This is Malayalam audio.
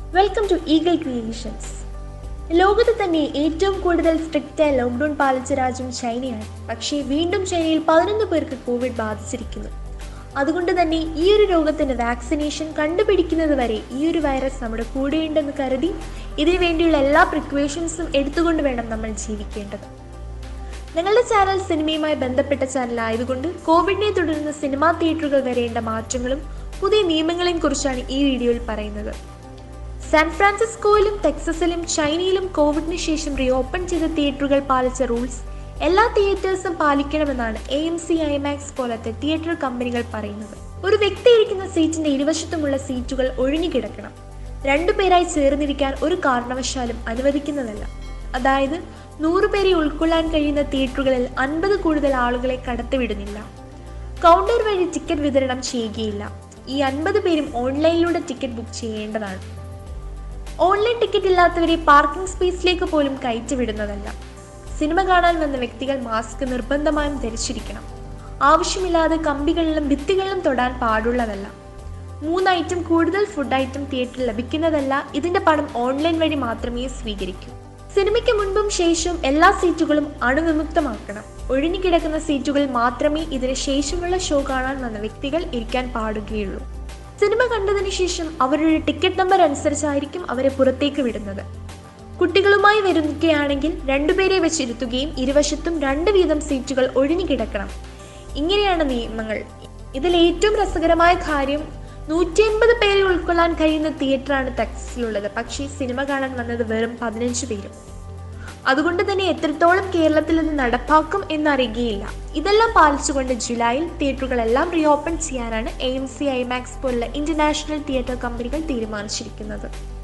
വെൽക്കം ടു ഈഗിൾ ക്രിയേഷൻസ് ലോകത്ത് തന്നെ ഏറ്റവും കൂടുതൽ സ്ട്രിക്റ്റായ ലോക്ക്ഡൗൺ പാലിച്ച രാജ്യം ചൈനയാണ് പക്ഷേ വീണ്ടും ചൈനയിൽ പതിനൊന്ന് പേർക്ക് കോവിഡ് ബാധിച്ചിരിക്കുന്നു അതുകൊണ്ട് തന്നെ ഈ ഒരു രോഗത്തിന് വാക്സിനേഷൻ കണ്ടുപിടിക്കുന്നത് വരെ ഈ ഒരു വൈറസ് നമ്മുടെ കൂടെയുണ്ടെന്ന് കരുതി ഇതിനു വേണ്ടിയുള്ള എല്ലാ പ്രിക്വേഷൻസും എടുത്തുകൊണ്ട് വേണം നമ്മൾ ജീവിക്കേണ്ടത് ഞങ്ങളുടെ ചാനൽ സിനിമയുമായി ബന്ധപ്പെട്ട ചാനൽ ആയതുകൊണ്ട് കോവിഡിനെ തുടർന്ന് സിനിമാ തിയേറ്ററുകൾ വരേണ്ട മാറ്റങ്ങളും പുതിയ നിയമങ്ങളെയും കുറിച്ചാണ് ഈ വീഡിയോയിൽ പറയുന്നത് സാൻ ഫ്രാൻസിസ്കോയിലും ടെക്സസിലും ചൈനയിലും കോവിഡിന് ശേഷം റീഓപ്പൺ ചെയ്ത തിയേറ്ററുകൾ പാലിച്ച റൂൾസ് എല്ലാ തിയേറ്റേഴ്സും പാലിക്കണമെന്നാണ് എ എം സി ഐമാക്സ് പോലത്തെ തിയേറ്റർ കമ്പനികൾ പറയുന്നത് ഒരു വ്യക്തി ഇരിക്കുന്ന സീറ്റിന്റെ ഇരുവശത്തുമുള്ള സീറ്റുകൾ ഒഴിഞ്ഞുകിടക്കണം രണ്ടുപേരായി ചേർന്നിരിക്കാൻ ഒരു കാരണവശാലും അനുവദിക്കുന്നതല്ല അതായത് നൂറ് പേരെ ഉൾക്കൊള്ളാൻ കഴിയുന്ന തിയേറ്ററുകളിൽ അൻപത് കൂടുതൽ ആളുകളെ കടത്തിവിടുന്നില്ല കൗണ്ടർ വഴി ടിക്കറ്റ് വിതരണം ചെയ്യുകയില്ല ഈ അൻപത് പേരും ഓൺലൈനിലൂടെ ടിക്കറ്റ് ബുക്ക് ചെയ്യേണ്ടതാണ് ഓൺലൈൻ ടിക്കറ്റ് ഇല്ലാത്തവരെ പാർക്കിംഗ് സ്പേസിലേക്ക് പോലും കയറ്റിവിടുന്നതല്ല സിനിമ കാണാൻ വന്ന വ്യക്തികൾ മാസ്ക് നിർബന്ധമായും ധരിച്ചിരിക്കണം ആവശ്യമില്ലാതെ കമ്പികളിലും ഭിത്തികളിലും തൊടാൻ പാടുള്ളതല്ല മൂന്ന് ഐറ്റം കൂടുതൽ ഫുഡ് ഐറ്റം തിയേറ്ററിൽ ലഭിക്കുന്നതല്ല ഇതിന്റെ പണം ഓൺലൈൻ വഴി മാത്രമേ സ്വീകരിക്കൂ സിനിമയ്ക്ക് മുൻപും ശേഷവും എല്ലാ സീറ്റുകളും അണുവിമുക്തമാക്കണം ഒഴിഞ്ഞുകിടക്കുന്ന സീറ്റുകളിൽ മാത്രമേ ഇതിന് ശേഷമുള്ള ഷോ കാണാൻ വന്ന വ്യക്തികൾ ഇരിക്കാൻ പാടുകയുള്ളൂ സിനിമ കണ്ടതിന് ശേഷം അവരുടെ ടിക്കറ്റ് നമ്പർ അനുസരിച്ചായിരിക്കും അവരെ പുറത്തേക്ക് വിടുന്നത് കുട്ടികളുമായി വരുകയാണെങ്കിൽ രണ്ടുപേരെ വെച്ചിരുത്തുകയും ഇരുവശത്തും രണ്ട് വീതം സീറ്റുകൾ ഒഴിഞ്ഞു കിടക്കണം ഇങ്ങനെയാണ് നിയമങ്ങൾ ഇതിൽ ഏറ്റവും രസകരമായ കാര്യം നൂറ്റി അൻപത് പേരെ ഉൾക്കൊള്ളാൻ കഴിയുന്ന തിയേറ്ററാണ് ടെക്സിലുള്ളത് പക്ഷേ സിനിമ കാണാൻ വന്നത് വെറും പതിനഞ്ച് പേരും അതുകൊണ്ട് തന്നെ എത്രത്തോളം കേരളത്തിൽ ഇത് നടപ്പാക്കും എന്നറിയുകയില്ല ഇതെല്ലാം പാലിച്ചുകൊണ്ട് ജൂലൈയിൽ തിയേറ്ററുകളെല്ലാം റീഓപ്പൺ ചെയ്യാനാണ് എ എം സി ഐമാക്സ് പോലുള്ള ഇന്റർനാഷണൽ തിയേറ്റർ കമ്പനികൾ തീരുമാനിച്ചിരിക്കുന്നത്